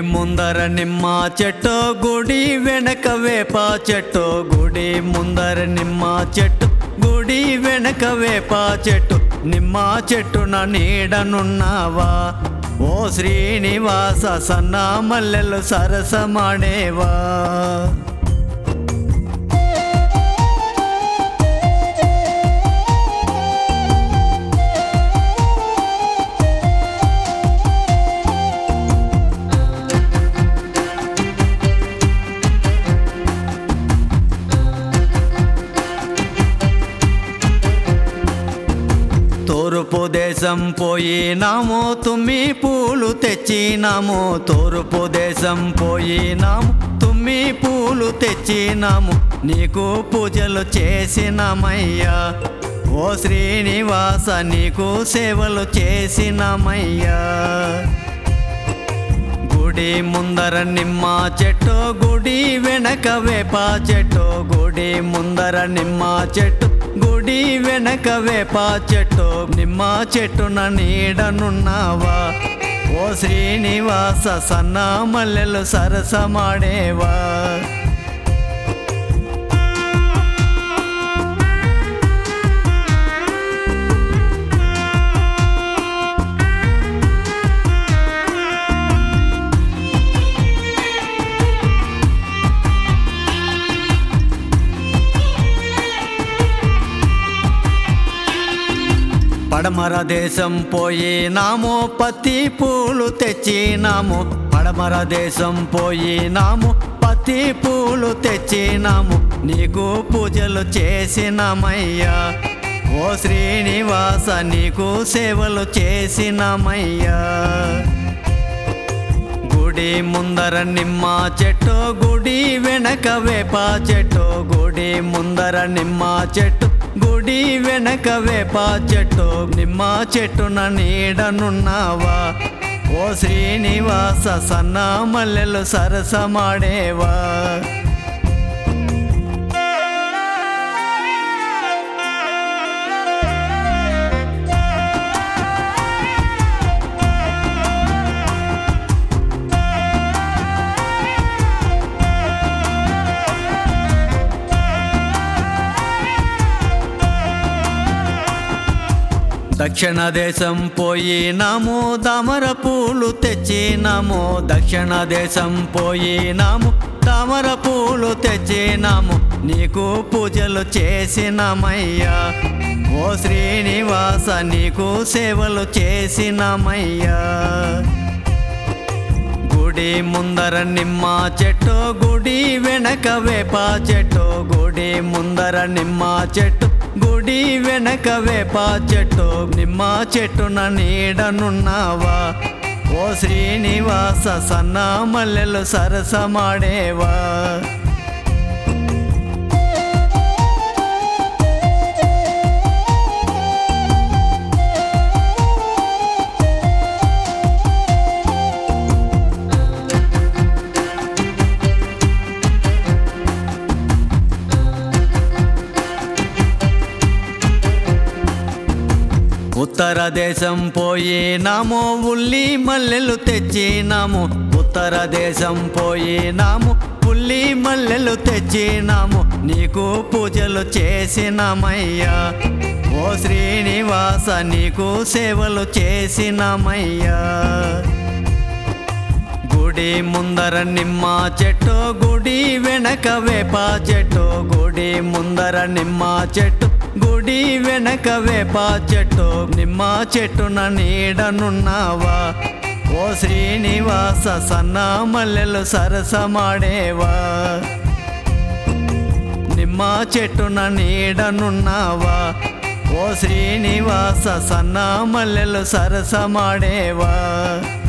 ముందర నిమ్మ చెట్టు గుడి వెనక వేప చెట్టు గుడి ముందర నిమ్మ చెట్టు గుడి వెనక వేప చెట్టు నిమ్మ చెట్టున నీడనున్నావా ఓ శ్రీనివాస సన్న మల్లెలు సరసమాడేవా తూర్పు దేశం పోయినాము తుమ్మి పూలు తెచ్చినాము తూర్పు దేశం పోయినాము తుమ్మి పూలు తెచ్చినాము నీకు పూజలు చేసినామయ్యా ఓ శ్రీనివాస నీకు సేవలు చేసినామయ్యా గుడి ముందర నిమ్మ చెట్టు గుడి వెనక వేప చెట్టు గుడి ముందర నిమ్మ చెట్టు గుడి వెనక వేప చెట్టు నిమ్మ చెట్టున నీడనున్నావా ఓ శ్రీనివాస సన్న మల్లెలు సరసమాడేవా పడమర దేశం పోయినాము పత్తి పూలు తెచ్చినాము పడమర దేశం పోయినాము పత్తి పూలు తెచ్చినాము నీకు పూజలు చేసినామయ్యా ఓ శ్రీనివాస నీకు సేవలు చేసినామయ్యా గుడి ముందర నిమ్మ చెట్టు గుడి వెనక వేప చెట్టు గుడి ముందర నిమ్మ చెట్టు గుడి వెనక వేప చెట్టు నిమ్మ చెట్టున నీడనున్నావా ఓ శ్రీనివాస సన్న మల్లెలు సరసమాడేవా దక్షిణ దేశం పోయినాము దామర పూలు తెచ్చినాము దక్షిణ దేశం పోయినాము తామర పూలు తెచ్చినాము నీకు పూజలు చేసినామయ్యా ఓ శ్రీనివాస నీకు సేవలు చేసినామయ్యా గుడి ముందర నిమ్మ చెట్టు గుడి వెనక వేప చెట్టు గుడి ముందర నిమ్మ చెట్టు గుడి వెనక వేప చెట్టు నిమ్మ చెట్టున నీడనున్నావా ఓ శ్రీనివాస సన్న మల్లెలు సరసమాడేవా ఉత్తర దేశం పోయినాము ఉల్లి మల్లెలు తెచ్చినాము ఉత్తర దేశం పోయినాము ఉల్లి మల్లెలు తెచ్చినాము నీకు పూజలు చేసినామయ్యా ఓ శ్రీనివాస నీకు సేవలు చేసినామయ్యా గుడి ముందర నిమ్మ చెట్టు గుడి వెనక వేప చెట్టు గుడి ముందర నిమ్మ చెట్టు గుడి వెనక వేప చెట్టు నిమ్మ చెట్టున నీడనున్నావా ఓ శ్రీనివాస సన్న మల్లెలు సరసమాడేవా నిమ్మ చెట్టున నీడనున్నావా ఓ శ్రీనివాస సన్న మల్లెలు సరసమాడేవా